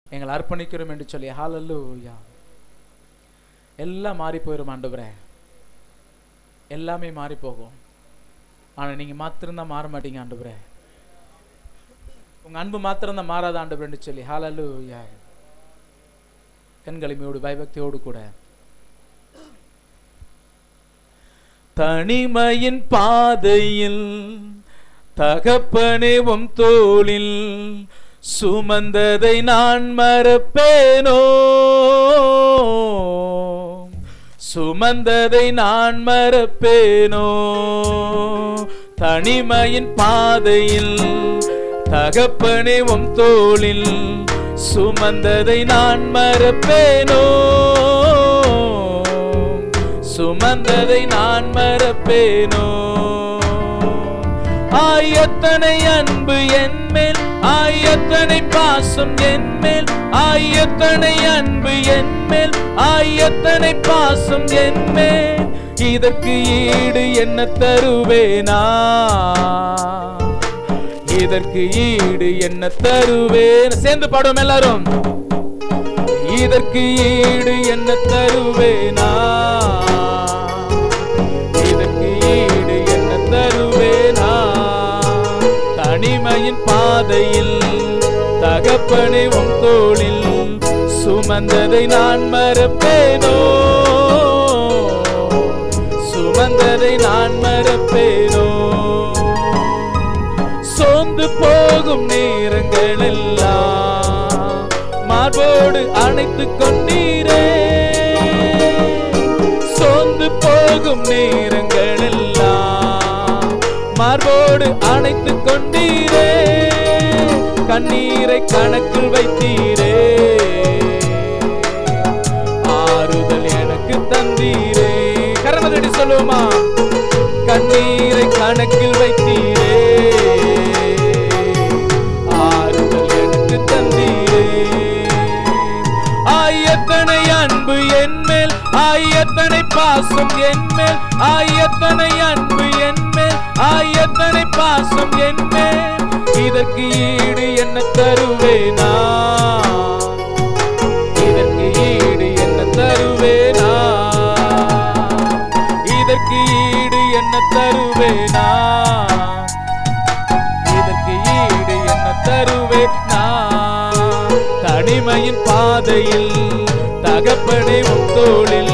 எங்களை அர்ப்பணிக்கிறோம் என்று சொல்லி ஹalleluya எல்லாம் மாறி போயிடும் ஆண்டவரே எல்லாமே மாறி போகும் ஆனா நீங்க மாத்திரம்தான் மாற மாட்டீங்க ஆண்டவரே உங்க அன்பு மாத்திரம்தான் மாறாத ஆண்டவரேன்னு சொல்லி ஹalleluya கண்களிமையோடு பயபக்தியோடு கூட தனிமையின் பாதையில் தகப்பனே உம் தோளில் சுமந்ததை நான் மறப்பேனோ சுமந்ததை நான் மறப்பேனோ தனிமையின் பாதையில் தகப்பனே உம் தோளில் சுமந்ததை நான் மறப்பேனோ சுமந்ததை நான் மறப்பேனோ ஆயத்தனை அன்பு என்மேல் ஆயத்தனை பாசம் என்மேல் ஆயத்தனை அன்பு என்மேல் ஆயத்தனை பாசம் என்மேல் இதற்கு ஈடு என்ன தருவேனா இதற்கு ஈடு என்ன தருவேன் சேர்ந்து பாடுவோம் எல்லாரும் இதற்கு ஈடு என்ன தருவேனா இதற்கு ஈடு என்ன தருவேனா தனிமையின் பாதையில் தகப்பனை உன் தோளில் சுமந்ததை நான் மறப்பேனோ சுமந்ததை நான் மறப்பேனோ சோர்ந்து போகும் நேரங்கள் எல்லாம் மார்போடு அணைத்துக் கொண்டீரே சோர்ந்து போகும் நேரங்கள் எல்லாம் மார்போடு அணைத்துக் கொண்டீரே கண்ணீரை கணக்கில் வைத்தீரே ஆறுதல் எனக்கு தந்தீரே கரமதடி சொல்லுவோமா கண்ணீரை கணக்கில் வைத்தீரே ஆறுதல் எனக்கு தந்தீரே ஆயத்தனை அன்பு என்மேல் ஆயத்தனை பாசம் என்மேல் ஆயத்தனை அன்பு என்மேல் ஆயத்தனை பாசம் என்மேல் இதற்கு ஈடு என்ன தருவேனா இதற்கு ஈடு என்ன தருவேனா இதற்கு ஈடு என்ன தருவேனா இதற்கு ஈடு என்ன தருவேனா தனிமையின் பாதையில் தகப்பனை உன் தோளில்